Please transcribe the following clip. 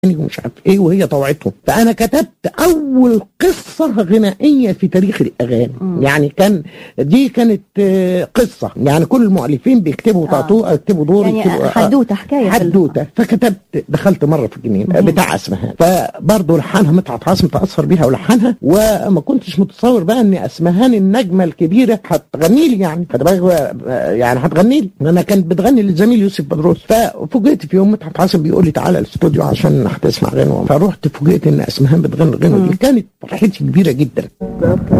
ومش عارف ايه وهي طوعتهم فانا كتبت اول قصه غنائيه في تاريخ الاغاني يعني كان دي كانت آه، قصه يعني كل المؤلفين بيكتبوا آه. تعطوه يكتبوا دور يعني يكتبوا- آه، حدوته حكايه في ال- حدوته فكتبت دخلت مره في الجنين مم. بتاع اسمهان فبرضه لحنها مدحت عاصم تاثر بيها ولحنها وما كنتش متصور بقى ان اسمهان النجمه الكبيره هتغني لي يعني خد بالك بقى- يعني هتغني لي انا كانت بتغني للزميل يوسف بدروس ففوجئت في يوم مدحت عاصم بيقول لي تعالى الاستوديو عشان هتسمع غنوه فروحت فوجئت ان اسمهان بتغني الغنوه دي كانت فرحتي كبيره جدا